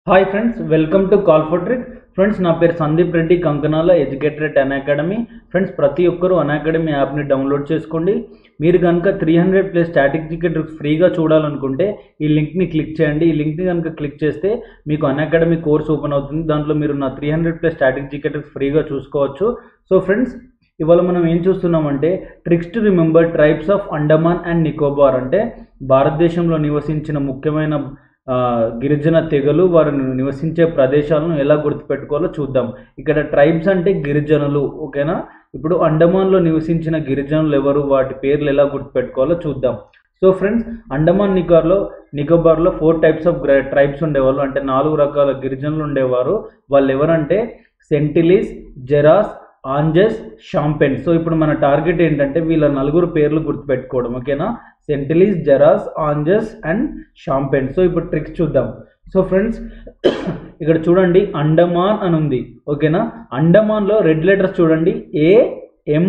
hi friends welcome to call for trick friends నా పేరు Sandeep Reddy Kankanala educator at Unacademy friends ప్రతి ఒక్కరూ Unacademy యాప్ని డౌన్లోడ్ చేసుకోండి మీరు కనుక three hundred plus static tricks ఫ్రీగా చూడాలనుకుంటే ఈ లింక్ని క్లిక్ చేయండి ఈ లింక్ని కనుక క్లిక్ చేస్తే మీకు అన్ అకాడమీ కోర్స్ ఓపెన్ అవుతుంది దాంట్లో మీరు నా three hundred plus static tricks ఫ్రీగా చూసుకోవచ్చు సో ఫ్రెండ్స్ ఇవాళ మనం ఏం చూస్తున్నామంటే tricks to remember tribes of Andaman and Nicobar అంటే భారతదేశంలో నివసించిన ముఖ్యమైన ఆ, గిరిజన తెగలు వారు నివసించే ప్రదేశాలను ఎలా గుర్తుపెట్టుకోవాలో చూద్దాం ఇక్కడ ట్రైబ్స్ అంటే గిరిజనులు ఓకేనా ఇప్పుడు అండమాన్లో నివసించిన గిరిజనులు ఎవరు వాటి పేర్లు ఎలా గుర్తుపెట్టుకోవాలో చూద్దాం సో ఫ్రెండ్స్ అండమాన్ నికోబార్లో నికోబార్లో ఫోర్ టైప్స్ ఆఫ్ ట్రైబ్స్ ఉండేవాళ్ళు అంటే నాలుగు రకాల గిరిజనులు ఉండేవారు వాళ్ళు ఎవరంటే సెంటిలీస్ జెరాస్ ఆంజస్ షాంపెన్ సో ఇప్పుడు మన టార్గెట్ ఏంటంటే వీళ్ళ నలుగురు పేర్లు గుర్తుపెట్టుకోవడం ఓకేనా సెంటిలీస్ జెరాస్ ఆంజస్ అండ్ షాంపెన్ సో ఇప్పుడు ట్రిక్స్ చూద్దాం సో ఫ్రెండ్స్ ఇక్కడ చూడండి అండమాన్ అని ఉంది ఓకేనా అండమాన్లో రెడ్ లెటర్స్ చూడండి ఏ ఎం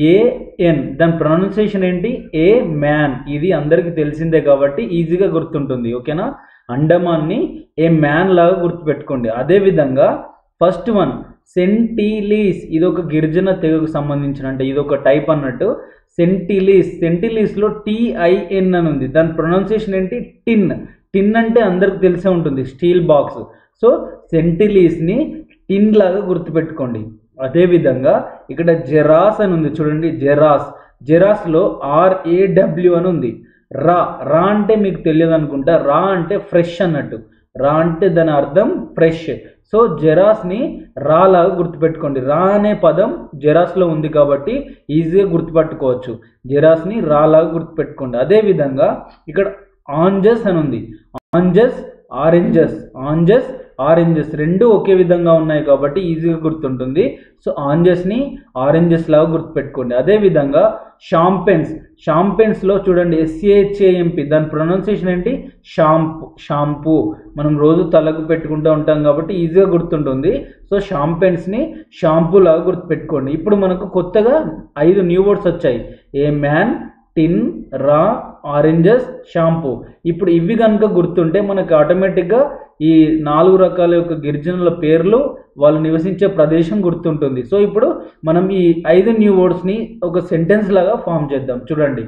ఏఎన్ దాని ప్రొనౌన్సియేషన్ ఏంటి ఏ మ్యాన్ ఇది అందరికీ తెలిసిందే కాబట్టి ఈజీగా గుర్తుంటుంది ఓకేనా అండమాన్ని ఏ మ్యాన్ లాగా గుర్తుపెట్టుకోండి అదేవిధంగా ఫస్ట్ వన్ సెంటిలీస్ ఇది ఒక గిరిజన తెగకు సంబంధించిన అంటే ఇది ఒక టైప్ అన్నట్టు సెంటిలీస్ సెంటిలీస్లో టిఐఎన్ అని ఉంది దాని ప్రొనౌన్సియేషన్ ఏంటి టిన్ టిన్ అంటే అందరికి తెలిసే ఉంటుంది స్టీల్ బాక్స్ సో సెంటిలీస్ని టిన్ లాగా గుర్తుపెట్టుకోండి అదేవిధంగా ఇక్కడ జెరాస్ అని ఉంది చూడండి జెరాస్ జెరాస్లో ఆర్ఏడబ్ల్యూ అని ఉంది రా రా అంటే మీకు తెలియదు అనుకుంటా రా అంటే ఫ్రెష్ అన్నట్టు రా అంటే దాని అర్థం ఫ్రెష్ సో జెరాస్ని రా లాగా గుర్తుపెట్టుకోండి రా అనే పదం జెరాస్లో ఉంది కాబట్టి ఈజీగా గుర్తుపట్టుకోవచ్చు జెరాస్ని రా లాగా గుర్తుపెట్టుకోండి అదేవిధంగా ఇక్కడ ఆంజస్ అని ఉంది ఆంజస్ ఆరెంజెస్ ఆంజస్ ఆరెంజెస్ రెండు ఒకే విధంగా ఉన్నాయి కాబట్టి ఈజీగా గుర్తుంటుంది సో ఆంజెస్ని ఆరెంజెస్ లాగా గుర్తుపెట్టుకోండి అదేవిధంగా షాంపెన్స్ షాంపెన్స్లో చూడండి ఎస్ఏహెచ్ఏఎంపి దాని ప్రొనౌన్సియేషన్ ఏంటి షాంపూ షాంపూ మనం రోజు తలకు పెట్టుకుంటూ ఉంటాం కాబట్టి ఈజీగా గుర్తుంటుంది సో షాంపెన్స్ని షాంపూ లాగా గుర్తుపెట్టుకోండి ఇప్పుడు మనకు కొత్తగా ఐదు న్యూ వర్డ్స్ వచ్చాయి ఏ మ్యాన్ టిన్ రా ఆరెంజెస్ షాంపూ ఇప్పుడు ఇవి కనుక గుర్తుంటే మనకు ఆటోమేటిక్గా ఈ నాలుగు రకాల యొక్క గిరిజనుల పేర్లు వాళ్ళు నివసించే ప్రదేశం గుర్తుంటుంది సో ఇప్పుడు మనం ఈ ఐదు న్యూ వర్డ్స్ని ఒక సెంటెన్స్ లాగా ఫామ్ చేద్దాం చూడండి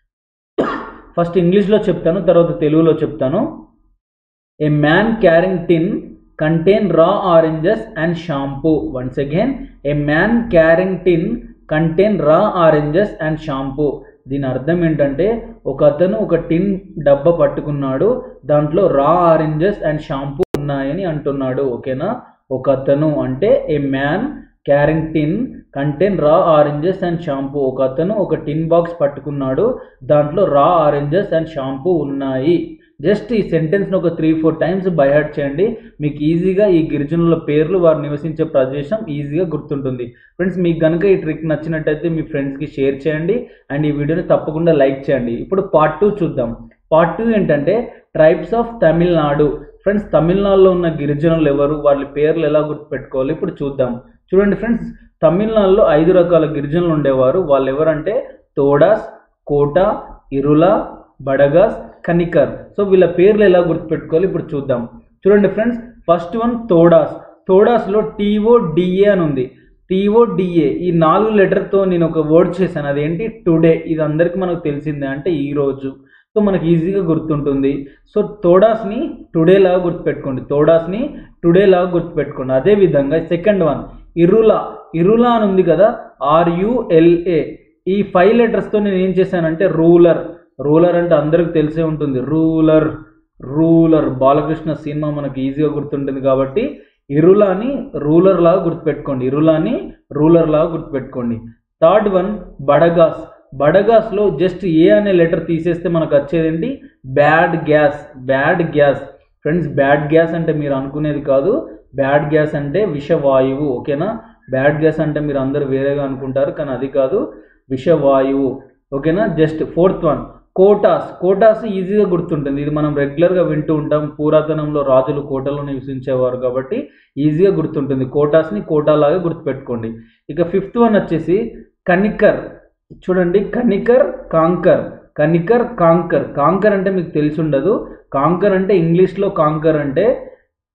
ఫస్ట్ ఇంగ్లీష్లో చెప్తాను తర్వాత తెలుగులో చెప్తాను a man carrying tin contain raw oranges and shampoo once again a man carrying tin contain raw oranges and shampoo దీని అర్థం ఏంటంటే ఒక అతను ఒక టిన్ డబ్బా పట్టుకున్నాడు దాంట్లో రా ఆరెంజెస్ అండ్ షాంపూ ఉన్నాయని అంటున్నాడు ఓకేనా ఒక అతను అంటే a man carrying tin contain raw oranges and shampoo ఒక అతను ఒక టిన్ బాక్స్ పట్టుకున్నాడు దాంట్లో రా ఆరెంజెస్ అండ్ షాంపూ ఉన్నాయి జస్ట్ ఈ సెంటెన్స్ని ఒక త్రీ ఫోర్ టైమ్స్ బైహార్ట్ చేయండి మీకు ఈజీగా ఈ గిరిజనుల పేర్లు వారు నివసించే ప్రదేశం ఈజీగా గుర్తుంటుంది ఫ్రెండ్స్ మీకు కనుక ఈ ట్రిక్ నచ్చినట్టయితే మీ ఫ్రెండ్స్కి షేర్ చేయండి అండ్ ఈ వీడియోని తప్పకుండా లైక్ చేయండి ఇప్పుడు పార్ట్ టూ చూద్దాం పార్ట్ టూ ఏంటంటే ట్రైబ్స్ ఆఫ్ తమిళనాడు ఫ్రెండ్స్ తమిళనాడులో ఉన్న గిరిజనులు ఎవరు వాళ్ళ పేర్లు ఎలా గుర్తుపెట్టుకోవాలి ఇప్పుడు చూద్దాం చూడండి ఫ్రెండ్స్ తమిళనాడులో ఐదు రకాల గిరిజనులు ఉండేవారు వాళ్ళు ఎవరంటే తోడాస్ కోట ఇరుల బడగాస్ కనికర్ సో వీళ్ళ పేర్లు ఎలా గుర్తుపెట్టుకోవాలి ఇప్పుడు చూద్దాం చూడండి ఫ్రెండ్స్ ఫస్ట్ వన్ తోడాస్ తోడాస్లో టీఓ డిఏ అని ఉంది టీఓ డిఏ ఈ నాలుగు లెటర్తో నేను ఒక వర్డ్ చేశాను అదేంటి టుడే ఇది అందరికీ మనకు తెలిసిందే అంటే ఈ రోజు సో మనకి ఈజీగా గుర్తుంటుంది సో తోడాస్ని టుడే లాగా గుర్తుపెట్టుకోండి తోడాస్ని టుడే లాగా గుర్తుపెట్టుకోండి అదేవిధంగా సెకండ్ వన్ ఇరులా ఇరులా అని ఉంది కదా ఆర్యుఎల్ఏ ఈ ఫైవ్ లెటర్స్తో నేను ఏం చేశానంటే రూలర్ రూలర్ అంటే అందరికి తెలిసే ఉంటుంది రూలర్ రూలర్ బాలకృష్ణ సినిమా మనకి ఈజీగా గుర్తుంటుంది కాబట్టి ఇరులాని రూలర్ లాగా గుర్తుపెట్టుకోండి ఇరులాని రూలర్ లాగా గుర్తుపెట్టుకోండి థర్డ్ వన్ బడగాస్ బడగాస్లో జస్ట్ ఏ అనే లెటర్ తీసేస్తే మనకు వచ్చేదేంటి bad gas bad gas friends bad gas అంటే మీరు అనుకునేది కాదు బ్యాడ్ గ్యాస్ అంటే విషవాయువు ఓకేనా బ్యాడ్ గ్యాస్ అంటే మీరు అందరు వేరేగా అనుకుంటారు కానీ అది కాదు విషవాయువు ఓకేనా just fourth one Kotas Kotas ఈజీగా గుర్తుంటుంది ఇది మనం రెగ్యులర్గా వింటూ ఉంటాం పురాతనంలో రాజులు కోటలో నివసించేవారు కాబట్టి ఈజీగా గుర్తుంటుంది కోటాస్ని కోటాలాగా గుర్తుపెట్టుకోండి ఇక ఫిఫ్త్ వన్ వచ్చేసి కనికర్ చూడండి Kanikar conquer Kanikar conquer conquer అంటే మీకు తెలిసి ఉండదు కాంకర్ అంటే ఇంగ్లీష్లో కాంకర్ అంటే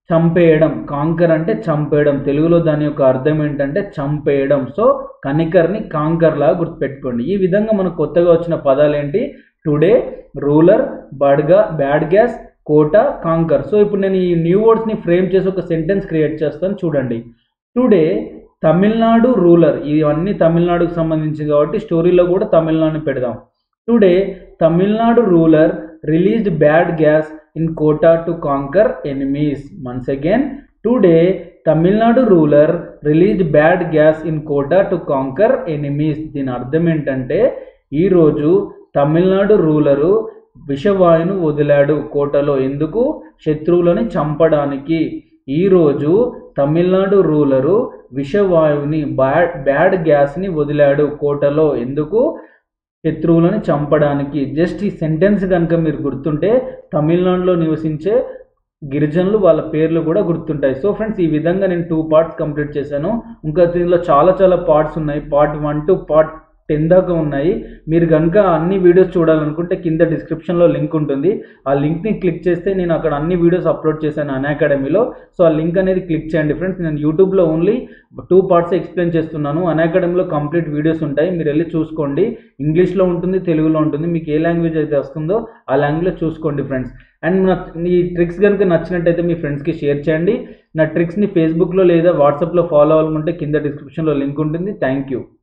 చంపేయడం కాంకర్ అంటే చంపేయడం తెలుగులో దాని యొక్క అర్థం ఏంటంటే చంపేయడం సో కనికర్ని కాంకర్ లాగా గుర్తుపెట్టుకోండి ఈ విధంగా మనకు కొత్తగా వచ్చిన పదాలు ఏంటి today ruler Badaga bad gas కోట కాంకర్ సో ఇప్పుడు నేను ఈ న్యూ వర్డ్స్ని ఫ్రేమ్ చేసి ఒక సెంటెన్స్ క్రియేట్ చేస్తాను చూడండి టుడే తమిళనాడు రూలర్ ఇవన్నీ తమిళనాడుకు సంబంధించి కాబట్టి స్టోరీలో కూడా తమిళనాడు పెడదాం today Tamil Nadu ruler released bad gas in kota to conquer enemies once again today Tamil Nadu ruler released bad gas in kota to conquer enemies దీని అర్థం ఏంటంటే ఈరోజు తమిళనాడు రూలరు విషవాయును వదిలాడు కోటలో ఎందుకు శత్రువులని చంపడానికి ఈరోజు తమిళనాడు రూలరు విషవాయువుని బ్యాడ్ బ్యాడ్ గ్యాస్ని వదిలాడు కోటలో ఎందుకు శత్రువులను చంపడానికి జస్ట్ ఈ సెంటెన్స్ కనుక మీరు గుర్తుంటే తమిళనాడులో నివసించే గిరిజనులు వాళ్ళ పేర్లు కూడా గుర్తుంటాయి సో ఫ్రెండ్స్ ఈ విధంగా నేను టూ పార్ట్స్ కంప్లీట్ చేశాను ఇంకా దీనిలో చాలా చాలా పార్ట్స్ ఉన్నాయి part one to part ten దాకా ఉన్నాయి మీరు కనుక అన్ని వీడియోస్ చూడాలనుకుంటే కింద డిస్క్రిప్షన్లో లింక్ ఉంటుంది ఆ లింక్ని క్లిక్ చేస్తే నేను అక్కడ అన్ని వీడియోస్ అప్లోడ్ చేశాను అన్ అకాడమీలో సో ఆ లింక్ అనేది క్లిక్ చేయండి ఫ్రెండ్స్ నేను యూట్యూబ్లో ఓన్లీ టూ పార్ట్స్ ఎక్స్ప్లెయిన్ చేస్తున్నాను అన్ అకాడమీలో కంప్లీట్ వీడియోస్ ఉంటాయి మీరు వెళ్ళి చూసుకోండి ఇంగ్లీష్లో ఉంటుంది తెలుగులో ఉంటుంది మీకు ఏ లాంగ్వేజ్ అయితే వస్తుందో ఆ లాంగ్వేజ్లో చూసుకోండి ఫ్రెండ్స్ అండ్ నా ఈ ట్రిక్స్ కనుక నచ్చినట్టయితే మీ ఫ్రెండ్స్కి షేర్ చేయండి నా ట్రిక్స్ని ఫేస్బుక్లో లేదా వాట్సాప్లో ఫాలో అవ్వాలనుకుంటే కింద డిస్క్రిప్షన్లో లింక్ ఉంటుంది థ్యాంక్ యూ